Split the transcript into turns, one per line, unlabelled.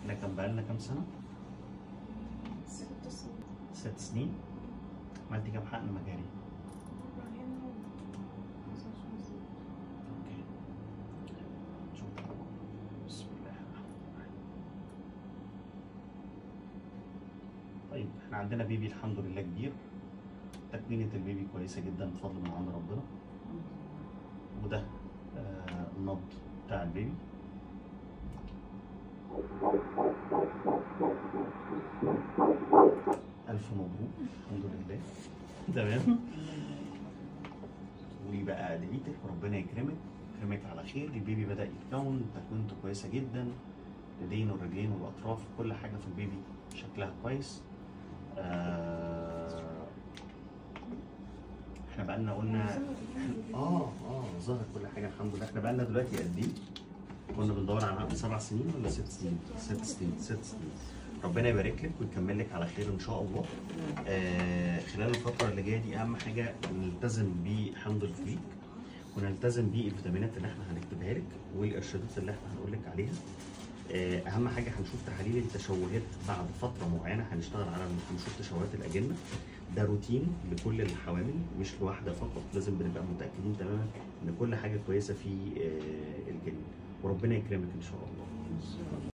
احنا كان بقالنا كام سنه
ست سنين
ست سنين عملتي كام حقن مجاري
بعدين خمسة وعشرين سنة.
اوكي شوف بسم الله الرحمن الرحيم طيب احنا عندنا بيبي الحمد لله كبير تكوينة البيبي كويسة جدا بفضل من عند ربنا وده آه النبض بتاع البيبي ألف مبروك الحمد لله تمام ويبقى دعيتك وربنا يكرمك يكرمك على خير البيبي بدأ يتكون تكوينته كويسة جدا الايدين والرجلين والأطراف كل حاجة في البيبي شكلها كويس آه احنا بقالنا قلنا اه اه ظهر كل حاجه الحمد لله احنا بقالنا دلوقتي قد ايه؟ كنا بندور على عقد سبع سنين ولا ست سنين؟ ست سنين ست سنين ربنا يبارك لك ويكمل لك على خير ان شاء الله آه خلال الفتره اللي جايه دي اهم حاجه نلتزم بحمض الفوليك ونلتزم بالفيتامينات اللي احنا هنكتبها لك والارشادات اللي احنا هنقول لك عليها آه، اهم حاجه هنشوف تحاليل التشوهات بعد فتره معينه هنشتغل على هنشوف تشوهات الاجنه ده روتين لكل الحوامل مش لواحده فقط لازم بنبقى متاكدين تماما ان كل حاجه كويسه في آه، الجنين وربنا يكرمك ان شاء الله